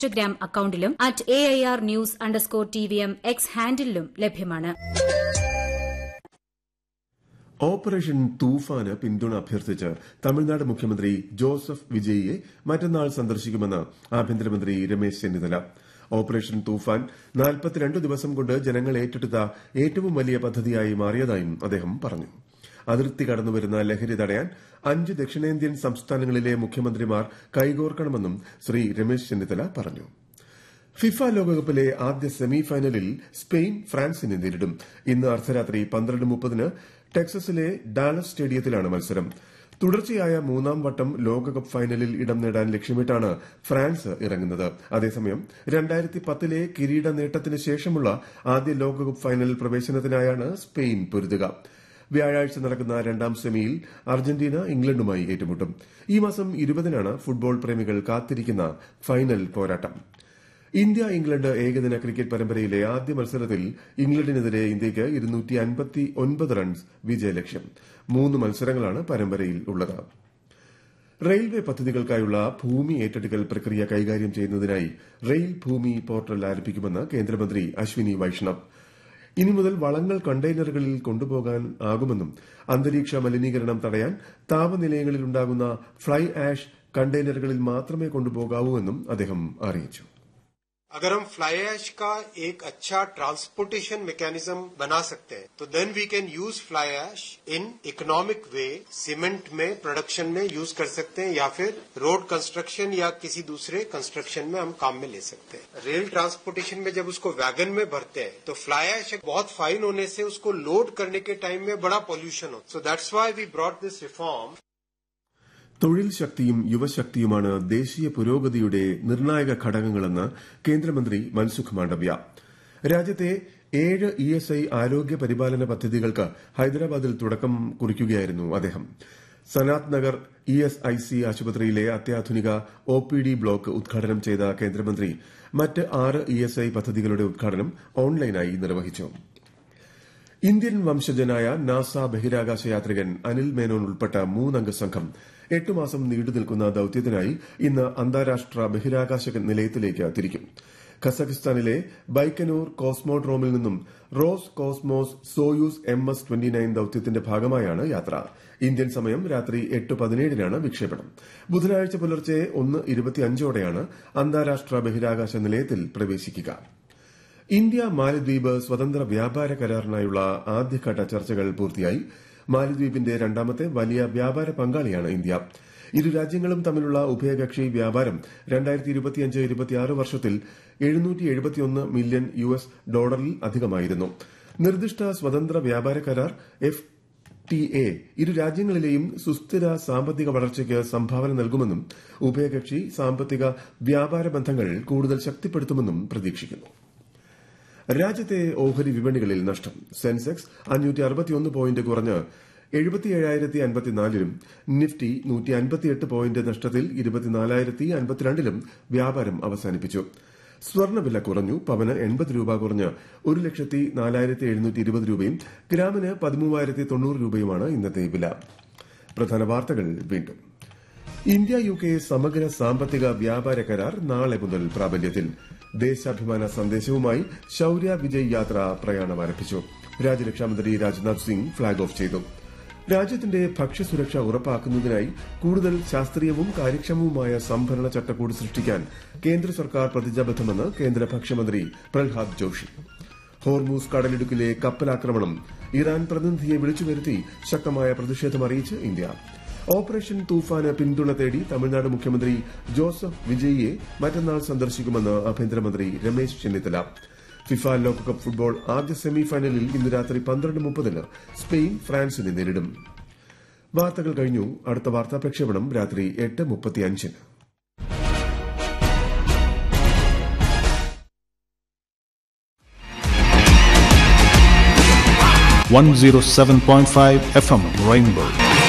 Instagram അക്കൌണ്ടിലും at A I R news underscore T V M X ഹാൻഡിലും ലഭ്യമാണ് operation തൂഫാന് പിന്തുണ അഭ്യർത്ഥിച്ച് തമിഴ്നാട് മുഖ്യമന്ത്രി ജോസഫ് വിജയിയെ മറ്റന്നാൾ സന്ദർശിക്കുമെന്ന് ആഭ്യന്തരമന്ത്രി രമേശ് ചെന്നിത്തല ഓപ്പറേഷൻ തൂഫാൻ നാൽപ്പത്തിരണ്ട് ദിവസം കൊണ്ട് ജനങ്ങൾ ഏറ്റെടുത്ത ഏറ്റവും വലിയ പദ്ധതിയായി മാറിയതായും അദ്ദേഹം പറഞ്ഞു അതിർത്തി കടന്നുവരുന്ന ലഹരി തടയാൻ അഞ്ച് ദക്ഷിണേന്ത്യൻ സംസ്ഥാനങ്ങളിലെ മുഖ്യമന്ത്രിമാർ കൈകോർക്കണമെന്നും ശ്രീ രമേശ് ചെന്നിത്തല പറഞ്ഞു ഫിഫ ലോകകപ്പിലെ ആദ്യ സെമി ഫൈനലിൽ സ്പെയിൻ ഫ്രാൻസിനെ നേരിടും ഇന്ന് അർദ്ധരാത്രി പന്ത്രണ്ട് മുപ്പതിന് ടെക്സസിലെ ഡാലസ് സ്റ്റേഡിയത്തിലാണ് മത്സരം തുടർച്ചയായ മൂന്നാം വട്ടം ലോകകപ്പ് ഫൈനലിൽ ഇടം നേടാൻ ലക്ഷ്യമിട്ടാണ് ഫ്രാൻസ് ഇറങ്ങുന്നത് അതേസമയം രണ്ടായിരത്തി പത്തിലെ കിരീട നേട്ടത്തിന് ശേഷമുള്ള ആദ്യ ലോകകപ്പ് ഫൈനൽ പ്രവേശനത്തിനായാണ് സ്പെയിൻ പൊരുതുക വ്യാഴാഴ്ച നടക്കുന്ന രണ്ടാം സെമിയിൽ അർജന്റീന ഇംഗ്ലണ്ടുമായി ഏറ്റുമുട്ടും ഈ മാസം ഇരുപതിനാണ് ഫുട്ബോൾ പ്രേമികൾ കാത്തിരിക്കുന്ന ഫൈനൽ പോരാട്ടം ഇന്ത്യ ഇംഗ്ലണ്ട് ഏകദിന ക്രിക്കറ്റ് പരമ്പരയിലെ ആദ്യ മത്സരത്തിൽ ഇംഗ്ലണ്ടിനെതിരെ ഇന്ത്യയ്ക്ക് റൺസ് വിജയലക്ഷ്യം മൂന്ന് മത്സരങ്ങളാണ് പരമ്പരയിൽ ഉള്ളത് റെയിൽവേ പദ്ധതികൾക്കായുള്ള ഭൂമി ഏറ്റെടുക്കൽ പ്രക്രിയ കൈകാര്യം ചെയ്യുന്നതിനായി റെയിൽ ഭൂമി പോർട്ടൽ ആരംഭിക്കുമെന്ന് കേന്ദ്രമന്ത്രി അശ്വിനി വൈഷ്ണവ് ഇനി മുതൽ വളങ്ങൾ കണ്ടെയ്നറുകളിൽ കൊണ്ടുപോകാൻ ആകുമെന്നും അന്തരീക്ഷ മലിനീകരണം തടയാൻ താപനിലയങ്ങളിൽ ഉണ്ടാകുന്ന ഫ്ലൈ ആഷ് കണ്ടെയ്നറുകളിൽ മാത്രമേ കൊണ്ടുപോകാവൂ എന്നും അദ്ദേഹം അറിയിച്ചു अगर हम फ्लाई ऐश का एक अच्छा ट्रांसपोर्टेशन मैकेनिज्म बना सकते हैं तो then we can use fly ash in economic way cement में प्रोडक्शन में यूज कर सकते हैं या फिर रोड कंस्ट्रक्शन या किसी दूसरे कंस्ट्रक्शन में हम काम में ले सकते हैं रेल ट्रांसपोर्टेशन में जब उसको वैगन में भरते हैं तो फ्लाई ऐश बहुत फाइन होने से उसको लोड करने के टाइम में बड़ा पॉल्यूशन हो so that's why we brought this reform തൊഴിൽ ശക്തിയും യുവശക്തിയുമാണ് ദേശീയ പുരോഗതിയുടെ നിർണായക ഘടകങ്ങളെന്ന് കേന്ദ്രമന്ത്രി മൻസുഖ് മാണ്ഡവ്യ രാജ്യത്തെ ഏഴ് ഇ എസ് ഐ ആരോഗ്യ പരിപാലന പദ്ധതികൾക്ക് ഹൈദരാബാദിൽ തുടക്കം കുറിക്കുകയായിരുന്നു അദ്ദേഹം Sanath Nagar E S I C ആശുപത്രിയിലെ അത്യാധുനിക ഒ പി ഡി ബ്ലോക്ക് ഉദ്ഘാടനം ചെയ്ത കേന്ദ്രമന്ത്രി മറ്റ് ആറ് ഇ എസ് ഐ പദ്ധതികളുടെ ഉദ്ഘാടനം ഓൺലൈനായി നിർവഹിച്ചു ഇന്ത്യൻ വംശജനായ നാസ ബഹിരാകാശ യാത്രികൻ അനിൽ മേനോൻ ഉൾപ്പെട്ട മൂന്നംഗ സംഘം എട്ട് മാസം നീണ്ടുനിൽക്കുന്ന ദൌത്യത്തിനായി ഇന്ന് അന്താരാഷ്ട്ര ബഹിരാകാശ നിലയത്തിലേക്ക് തിരിക്കും ഖസക്കിസ്ഥാനിലെ ബൈക്കനൂർ കോസ്മോഡ്രോമിൽ നിന്നും Roscosmos Soyuz M S twenty nine ദൌത്യത്തിന്റെ ഭാഗമായാണ് യാത്ര ഇന്ത്യൻ സമയം രാത്രി എട്ട് പതിനേഴിനാണ് വിക്ഷേപണം ബുധനാഴ്ച പുലർച്ചെ ഒന്ന് ഇരുപത്തിയഞ്ചോടെയാണ് അന്താരാഷ്ട്ര ബഹിരാകാശ നിലയത്തിൽ പ്രവേശിക്കുക ഇന്ത്യ മാലദ്വീപ് സ്വതന്ത്ര വ്യാപാര കരാറിനായുള്ള ആദ്യഘട്ട ചർച്ചകൾ പൂർത്തിയായി മാലദ്വീപിന്റെ രണ്ടാമത്തെ വലിയ വ്യാപാര പങ്കാളിയാണ് ഇന്ത്യ ഇരു രാജ്യങ്ങളും തമ്മിലുള്ള ഉഭയകക്ഷി വ്യാപാരം വർഷത്തിൽ മില്യൺ യു എസ് ഡോളറിൽ അധികമായിരുന്നു നിർദ്ദിഷ്ട സ്വതന്ത്ര വ്യാപാര കരാർ എഫ് ടി എ ഇരു രാജ്യങ്ങളിലെയും സുസ്ഥിര സാമ്പത്തിക വളർച്ചയ്ക്ക് സംഭാവന നൽകുമെന്നും ഉഭയകക്ഷി സാമ്പത്തിക വ്യാപാര ബന്ധങ്ങൾ കൂടുതൽ ശക്തിപ്പെടുത്തുമെന്നും പ്രതീക്ഷിക്കുന്നു രാജ്യത്തെ ഓഹരി വിപണികളിൽ നഷ്ടം സെൻസെക്സ് അഞ്ഞൂറ്റി അറുപത്തിയൊന്ന് പോയിന്റ് കുറഞ്ഞ് എഴുപത്തിയേഴായിരത്തി അൻപത്തിനാലിലും നിഫ്റ്റി നൂറ്റി അൻപത്തിയെട്ട് പോയിന്റ് നഷ്ടത്തിൽ ഇരുപത്തിനാലായിരത്തി അൻപത്തിരണ്ടിലും വ്യാപാരം അവസാനിപ്പിച്ചു സ്വർണ്ണവില കുറഞ്ഞു പവന് എൺപത് രൂപ കുറഞ്ഞ് ഒരു ലക്ഷത്തി നാലായിരത്തി എഴുന്നൂറ്റി ഇരുപത് രൂപയും ഗ്രാമിന് പതിമൂവായിരത്തി തൊണ്ണൂറ് രൂപയുമാണ് ഇന്നത്തെ വില പ്രധാന വാർത്തകൾ വീണ്ടും ഇന്ത്യ യു കെ സമഗ്ര സാമ്പത്തിക വ്യാപാര കരാർ നാളെ മുതൽ പ്രാബല്യത്തിൽ ദേശാഭിമാന സന്ദേശവുമായി ശൌര്യ വിജയ് യാത്ര പ്രയാണം ആരംഭിച്ചു രാജ്യരക്ഷാമന്ത്രി രാജ്നാഥ് സിംഗ് ഫ്ളാഗ് ഓഫ് ചെയ്തു രാജ്യത്തിന്റെ ഭക്ഷ്യസുരക്ഷ ഉറപ്പാക്കുന്നതിനായി കൂടുതൽ ശാസ്ത്രീയവും കാര്യക്ഷമവുമായ സംഭരണ ചട്ടക്കൂട് സൃഷ്ടിക്കാൻ കേന്ദ്ര സർക്കാർ പ്രതിജ്ഞാബദ്ധമെന്ന് കേന്ദ്ര ഭക്ഷ്യമന്ത്രി പ്രഹ്ലാദ് ജോഷി ഹോർമൂസ് കടലിടുക്കിലെ കപ്പലാക്രമണം ഇറാൻ പ്രതിനിധിയെ വിളിച്ചുവരുത്തി ശക്തമായ പ്രതിഷേധം അറിയിച്ച് ഇന്ത്യ ഓപ്പറേഷൻ തൂഫാന് പിന്തുണ തേടി തമിഴ്നാട് മുഖ്യമന്ത്രി ജോസഫ് വിജയിയെ മറ്റന്നാൾ സന്ദർശിക്കുമെന്ന് ആഭ്യന്തരമന്ത്രി രമേശ് ചെന്നിത്തല ഫിഫ ലോകകപ്പ് ഫുട്ബോൾ ആദ്യ സെമി ഫൈനലിൽ ഇന്ന് രാത്രി പന്ത്രണ്ട് മുപ്പതിന് സ്പെയിൻ ഫ്രാൻസിനെ നേരിടും വാർത്തകൾ കഴിഞ്ഞു അടുത്ത വാർത്താ പ്രക്ഷേപണം രാത്രി എട്ട് മുപ്പത്തിയഞ്ചിന് one zero seven point five FM Rainbow.